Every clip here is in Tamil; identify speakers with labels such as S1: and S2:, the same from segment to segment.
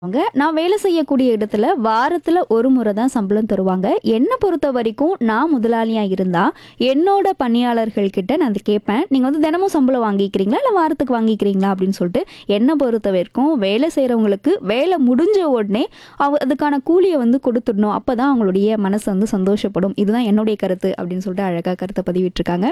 S1: அவங்க நான் வேலை செய்யக்கூடிய இடத்துல வாரத்துல ஒரு முறை தான் சம்பளம் தருவாங்க என்னை பொறுத்த வரைக்கும் நான் முதலாளியா இருந்தா என்னோட பணியாளர்கள் கிட்ட நான் அதை கேட்பேன் நீங்க வந்து தினமும் சம்பளம் வாங்கிக்கிறீங்களா இல்ல வாரத்துக்கு வாங்கிக்கிறீங்களா அப்படின்னு சொல்லிட்டு என்னை பொறுத்த வரைக்கும் வேலை செய்றவங்களுக்கு வேலை முடிஞ்ச உடனே அவ அதுக்கான கூலியை வந்து கொடுத்துடணும் அப்பதான் அவங்களுடைய மனசு வந்து சந்தோஷப்படும் இதுதான் என்னுடைய கருத்து அப்படின்னு சொல்லிட்டு அழகா கருத்தை பதிவிட்டிருக்காங்க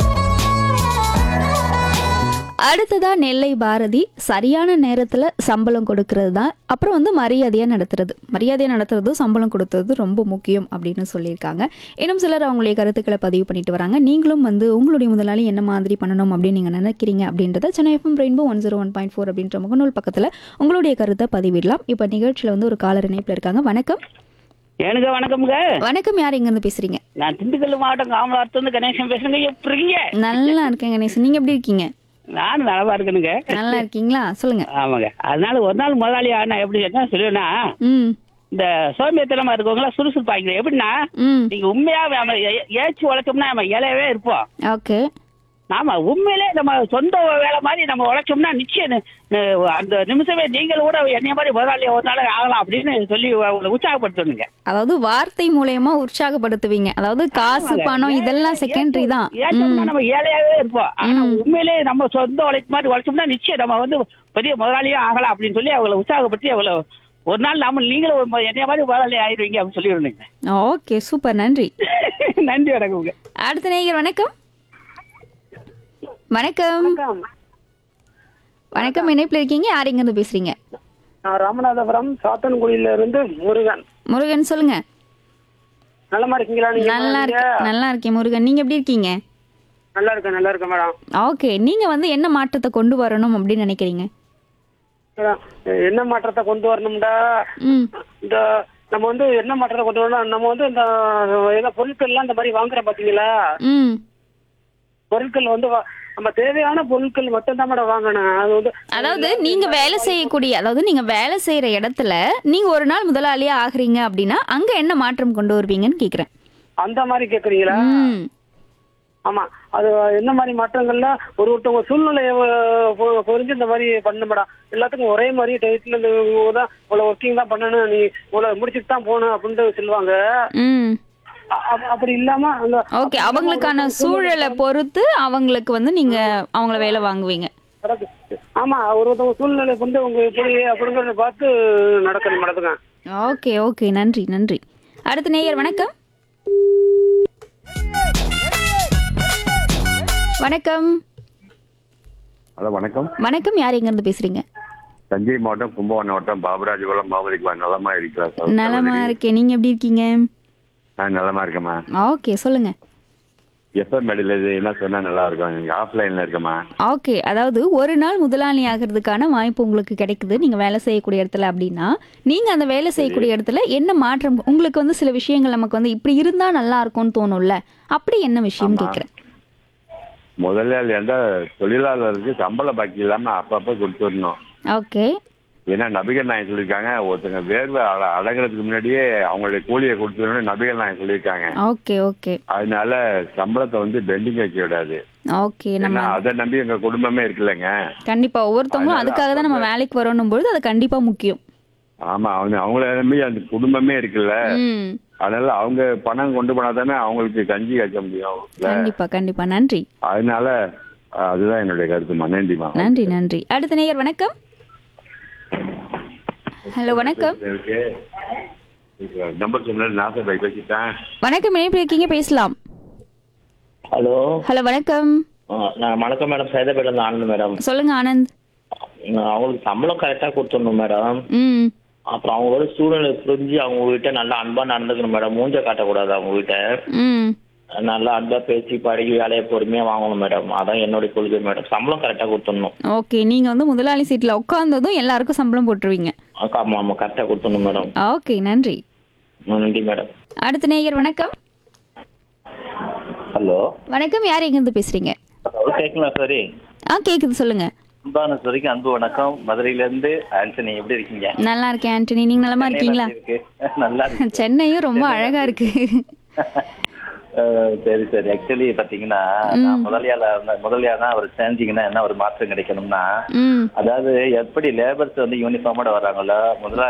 S1: அடுத்ததா நெல்லை பாரதி சரியான நேரத்துல சம்பளம் கொடுக்கறது தான் அப்புறம் வந்து மரியாதையா நடத்துறது மரியாதையா நடத்துறதும் சம்பளம் கொடுத்தது ரொம்ப முக்கியம் அப்படின்னு சொல்லியிருக்காங்க இன்னும் சிலர் அவங்களுடைய கருத்துக்களை பதிவு பண்ணிட்டு வராங்க நீங்களும் வந்து உங்களுடைய முதலாளி என்ன மாதிரி பண்ணணும் அப்படின்னு நீங்க நினைக்கிறீங்க அப்படின்றத Chennai FM rainbow one zero one point four அப்படின்ற முகநூல் பக்கத்துல உங்களுடைய கருத்தை பதிவிடலாம் இப்போ நிகழ்ச்சியில வந்து ஒரு காலர் இணைப்புல இருக்காங்க வணக்கம்
S2: எனக்கு வணக்கம்ங்க
S1: வணக்கம் யார் எங்க இருந்து பேசுறீங்க
S2: நான் திண்டுக்கல் மாவட்டம் காமலாத்துலேருந்து கணேசன் பேசுறேங்க எப்படி இருக்கீங்க
S1: நல்லா இருக்கேன் கணேசன் நீங்க எப்படி இருக்கீங்க
S2: நானும் நலமா இருக்கணுங்க
S1: நல்லா இருக்கீங்களா சொல்லுங்க
S2: ஆமாங்க அதனால ஒரு நாள் முதலாளி ஆனா எப்படி என்ன சொல்லுவேன்னா
S1: ம்
S2: இந்த சோம்பேத்தனமா இருக்கவங்களா சுறுசுறுப்பாங்க எப்படின்னா
S1: ம்
S2: நீங்க உண்மையா நம்ம ஏ- ஏச்சு உழைச்சோம்னா நம்ம இலையவே இருப்போம்
S1: ஓகே
S2: நாம உண்மையிலே நம்ம சொந்த வேலை மாதிரி நம்ம உழைச்சோம்னா நிச்சயம் நி- நி- அந்த நிமிஷமே நீங்கள் கூட என்னைய மாதிரி முதலாளி ஒரு நாள் ஆகலாம் அப்படின்னு சொல்லி உங்களை உற்சாகப்படுத்தணுங்க
S1: அதாவது வார்த்தை மூலயமா உற்சாகப்படுத்துவீங்க அதாவது காசு பணம் இதெல்லாம் செகண்டரி தான்
S2: ஏற்றோம்னா நம்ம ஏழையாவே இருப்போம் ஆனா உண்மையிலே நம்ம சொந்த உழைப்பு மாதிரி உழைச்சோம்னா நிச்சயம் நம்ம வந்து பெரிய முதலாளியா ஆகலாம் அப்படின்னு சொல்லி அவங்கள உற்சாகப்படுத்தி அவங்கள ஒரு நாள் நம்ம நீங்களும் ஒரு ம- என்னைய மாதிரி முதலாளி ஆயிடுவீங்க அப்படின்னு சொல்லிடுங்க
S1: ஓகே சூப்பர் நன்றி
S2: நன்றி வணக்கம்ங்க
S1: அடுத்த நேயர் வணக்கம் வணக்கம் வணக்கம் இணைப்புல இருக்கீங்க யார் எங்க இருந்து பேசுறீங்க
S3: நான் ராமநாதபுரம் சாத்தன்குடியில இருந்து முருகன்
S1: முருகன் சொல்லுங்க
S3: நல்லமா இருக்கீங்களா நீங்க
S1: நல்லா இருக்கு நல்லா இருக்கேன் முருகன் நீங்க எப்படி இருக்கீங்க
S3: நல்லா இருக்கேன் நல்லா இருக்கேன் மேடம்
S1: ஓகே நீங்க வந்து என்ன மாற்றத்தை கொண்டு வரணும் அப்படின்னு நினைக்கிறீங்க
S3: மேடம், என்ன மாற்றத்தை கொண்டு வரணும்டா
S1: ம்
S3: இந்த நம்ம வந்து என்ன மாற்றத்தை கொண்டு வரணும் நம்ம வந்து இந்த ஏதோ பொருட்கள்லாம் இந்த மாதிரி வாங்குறோம் பாத்தீங்களா
S1: ம்
S3: பொருட்கள் வந்து வா- நம்ம தேவையான பொருட்கள் மட்டும் தான் மேடம் வாங்கணும் அது வந்து
S1: அதாவது நீங்க வேலை செய்யக்கூடிய அதாவது நீங்க வேலை செய்யற இடத்துல நீங்க ஒரு நாள் முதலாளியா ஆகுறீங்க அப்படின்னா அங்க என்ன மாற்றம் கொண்டு வருவீங்கன்னு கேக்குறேன்
S3: அந்த மாதிரி கேக்குறீங்களா
S1: ம்
S3: ஆமா அது என்ன மாதிரி மாற்றங்கள்ல ஒரு ஒருத்தவங்க சூழ்நிலையை பொ- பொறிஞ்சு இந்த மாதிரி பண்ண மேடம் எல்லாத்துக்கும் ஒரே மாதிரி டயத்துல இந்த தான் இவ்வளவு ஒர்க்கிங் தான் பண்ணணும் நீ இவ்வளவு முடிச்சுட்டு தான் போகணும் அப்படின்ட்டு சொல்லுவாங்க
S1: ம்
S3: அ- அ- அப்படி இல்லாம அந்த
S1: ஓகே அவங்களுக்கான சூழலை பொறுத்து அவங்களுக்கு வந்து நீங்க அவங்கள வேலை வாங்குவீங்க
S3: நடக்கு. ஆமா ஒரு ஒருத்தவங்க சூழ்நிலை கொண்டு உங்க எப்படி அப்படிங்கறத பார்த்து நடக்கணும் நடத்துங்க
S1: ஓகே ஓகே நன்றி நன்றி அடுத்த நேயர் வணக்கம் வணக்கம்
S4: ஹலோ வணக்கம்
S1: வணக்கம் யார் எங்க இருந்து பேசுறீங்க
S4: தஞ்சை மாவட்டம் கும்பகோணம் மாவட்டம் பாபராஜகுளம் பாபதிக்குமா நலமா இருக்கிறார் சார்
S1: நலமா இருக்கேன் நீங்க எப்படி இருக்கீங்க
S4: நான் நலமா இருக்கேம்மா
S1: ஓகே சொல்லுங்க
S4: எஃப்எம் மேடையில் இது என்ன சொன்னா நல்லா இருக்கும் நீங்க ஆஃப்லைன்ல இருக்கம்மா
S1: ஓகே அதாவது ஒரு நாள் முதலாளி ஆகிறதுக்கான வாய்ப்பு உங்களுக்கு கிடைக்குது நீங்க வேலை செய்யக்கூடிய இடத்துல அப்படின்னா நீங்க அந்த வேலை செய்யக்கூடிய இடத்துல என்ன மாற்றம் உங்களுக்கு வந்து சில விஷயங்கள் நமக்கு வந்து இப்படி இருந்தா நல்லா இருக்கும்னு தோணும்ல அப்படி என்ன விஷயம் கேக்குறேன்
S4: முதலாளி இருந்தா தொழிலாளருக்கு சம்பள பாக்கி இல்லாம அப்பப்ப கொடுத்துடணும்
S1: ஓகே
S4: ஏன்னா நபிகள் நாயன் சொல்லியிருக்காங்க ஒருத்தங்க வேர்வை அட- அடங்குறதுக்கு முன்னாடியே அவங்களுடைய கூலியை கொடுத்துடணும் நபிகள் நாயன் சொல்லியிருக்காங்க
S1: ஓகே ஓகே
S4: அதனால சம்பளத்தை வந்து பெண்டிங் வைக்க விடாது
S1: ஓகே நம்ம
S4: ஏன்னா அதை நம்பி எங்க குடும்பமே இருக்குல்லங்க
S1: கண்டிப்பா ஒவ்வொருத்தவங்களும்
S4: அதனால
S1: அதுக்காக தான் நம்ம வேலைக்கு வரணும் பொழுது அது கண்டிப்பா முக்கியம்
S4: ஆமா அவங்க அவங்கள நம்பி அந்த குடும்பமே இருக்குல்ல
S1: ம்
S4: அதனால அவங்க பணம் கொண்டு போனா தானே அவங்களுக்கு கஞ்சி காய்ச்ச முடியும் இல்ல?
S1: கண்டிப்பா கண்டிப்பா நன்றி
S4: அதனால அஹ், அதுதான் என்னுடைய கருத்துமா நன்றிமா
S1: நன்றி நன்றி அடுத்த நேயர் வணக்கம் ஹலோ வணக்கம்
S4: நம்பர் சொன்னது நாசர் பை பேசிட்டேன்
S1: வணக்கம் இணைப்பு இருக்கீங்க பேசலாம்
S5: ஹலோ
S1: ஹலோ வணக்கம்
S5: ஆ, நான் வணக்கம் மேடம் சைதாபேட்டில் ஆனந்த் மேடம்
S1: சொல்லுங்க ஆனந்த்
S5: நான் அவங்களுக்கு சம்பளம் கரெக்டாக கொடுத்துடணும் மேடம்
S1: ம்
S5: அப்புறம் அவங்களோட சூழ்நிலை புரிஞ்சு அவங்க கிட்ட நல்லா அன்பா நடந்துக்கணும் மேடம் மூஞ்ச காட்டக்கூடாது அவங்க கிட்ட
S1: ம்
S5: நல்லா அன்பா பேசி பழகி வேலையை பொறுமையா வாங்கணும் மேடம் அதான் என்னுடைய கொள்கை மேடம் சம்பளம் கரெக்டாக கொடுத்துடணும்
S1: ஓகே நீங்க வந்து முதலாளி சீட்ல உட்கார்ந்ததும் எல்லாருக்கும் சம்பளம் போட்டுருவீங்க
S5: ஆமாம் ஆமாம் கரெக்டாக கொடுத்துடணும் மேடம்
S1: ஓகே நன்றி
S5: நன்றி மேடம்
S1: அடுத்த நேயர் வணக்கம்
S6: ஹலோ
S1: வணக்கம் யார் எங்கிருந்து பேசுறீங்க
S6: கேட்குங்களா சரி
S1: ஆ கேக்குது சொல்லுங்க
S6: அன்பான வரைக்கும் அன்பு வணக்கம் மதுரையில இருந்து ஆண்டனி எப்படி இருக்கீங்க
S1: நல்லா இருக்கேன் ஆண்டனி நீங்க நலமா இருக்கீங்களா
S6: எப்படி இருக்கு நல்லா இருக்கு
S1: சென்னையும் ரொம்ப அழகா இருக்கு
S6: அஹ், சரி சரி ஆக்சுவலி பாத்தீங்கன்னா நான் முதலியாள முதலியானா அவர் சேர்ந்தீங்கன்னா என்ன ஒரு மாற்றம் கிடைக்கணும்னா
S1: ம்
S6: அதாவது எப்படி லேபர்ஸ் வந்து யூனிஃபார்மோட வர்றாங்களோ முதலாளி